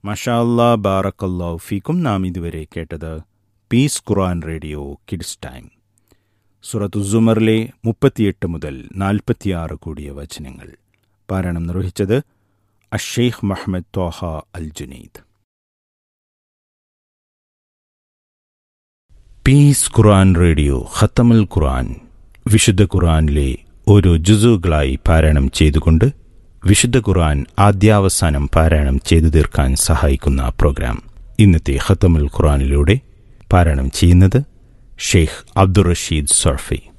മഷാ അല്ലാ ബാറക്കല്ലാ ഫീക്കും നാം ഇതുവരെ കേട്ടത് peace Quran radio kids time സുറത്തു സുമറിലെ മുപ്പത്തിയെട്ട് മുതൽ നാൽപ്പത്തിയാറ് കൂടിയ വചനങ്ങൾ പാരായണം നിർവഹിച്ചത് അഷെയ്ഖ് Muhammad Toha al Junaid peace Quran radio ഖത്തമുൽ ഖുറാൻ വിശുദ്ധ ഖുറാനിലെ ഓരോ ജുസുകളായി പാരായണം ചെയ്തുകൊണ്ട് വിശുദ്ധ ഖുർആൻ ആദ്യാവസാനം പാരായണം ചെയ്തു തീർക്കാൻ സഹായിക്കുന്ന പ്രോഗ്രാം ഇന്നത്തെ ഖത്തമുൽ ഖുർആനിലൂടെ പാരായണം ചെയ്യുന്നത് ഷെയ്ഖ് അബ്ദുൾ റഷീദ് സർഫി